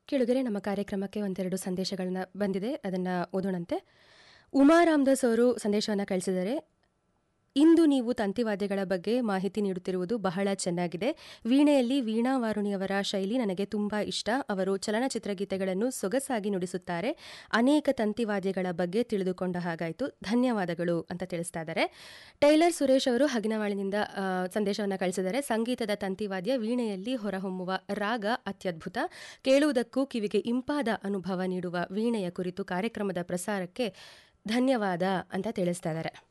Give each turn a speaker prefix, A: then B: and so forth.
A: ಕೇಳುಗರೆ ನಮ್ಮ ಕಾರ್ಯಕ್ರಮಕ್ಕೆ ಒಂದೆರಡು ಸಂದೇಶಗಳನ್ನ ಬಂದಿದೆ ಅದನ್ನು ಓದೋಣಂತೆ ಉಮಾ ರಾಮದಾಸ್ ಅವರು ಸಂದೇಶವನ್ನು ಕಳಿಸಿದ್ದಾರೆ ಇಂದು ನೀವು ತಂತಿವಾದ್ಯಗಳ ಬಗ್ಗೆ ಮಾಹಿತಿ ನೀಡುತ್ತಿರುವುದು ಬಹಳ ಚೆನ್ನಾಗಿದೆ ವೀಣೆಯಲ್ಲಿ ವೀಣಾ ವಾರುಣಿಯವರ ಶೈಲಿ ನನಗೆ ತುಂಬಾ ಇಷ್ಟ ಅವರು ಚಲನಚಿತ್ರ ಗೀತೆಗಳನ್ನು ಸೊಗಸಾಗಿ ನುಡಿಸುತ್ತಾರೆ ಅನೇಕ ತಂತಿವಾದ್ಯಗಳ ಬಗ್ಗೆ ತಿಳಿದುಕೊಂಡ ಹಾಗಾಯಿತು ಧನ್ಯವಾದಗಳು ಅಂತ ತಿಳಿಸ್ತಾ ಇದ್ದಾರೆ ಟೈಲರ್ ಸುರೇಶ್ ಅವರು ಹಗಿನವಾಳಿನಿಂದ ಸಂದೇಶವನ್ನು ಕಳಿಸಿದ್ದಾರೆ ಸಂಗೀತದ ತಂತಿವಾದ್ಯ ವೀಣೆಯಲ್ಲಿ ಹೊರಹೊಮ್ಮುವ ರಾಗ ಅತ್ಯದ್ಭುತ ಕೇಳುವುದಕ್ಕೂ ಕಿವಿಗೆ ಇಂಪಾದ ಅನುಭವ ನೀಡುವ ವೀಣೆಯ ಕುರಿತು ಕಾರ್ಯಕ್ರಮದ ಪ್ರಸಾರಕ್ಕೆ ಧನ್ಯವಾದ ಅಂತ ತಿಳಿಸ್ತಾ ಇದ್ದಾರೆ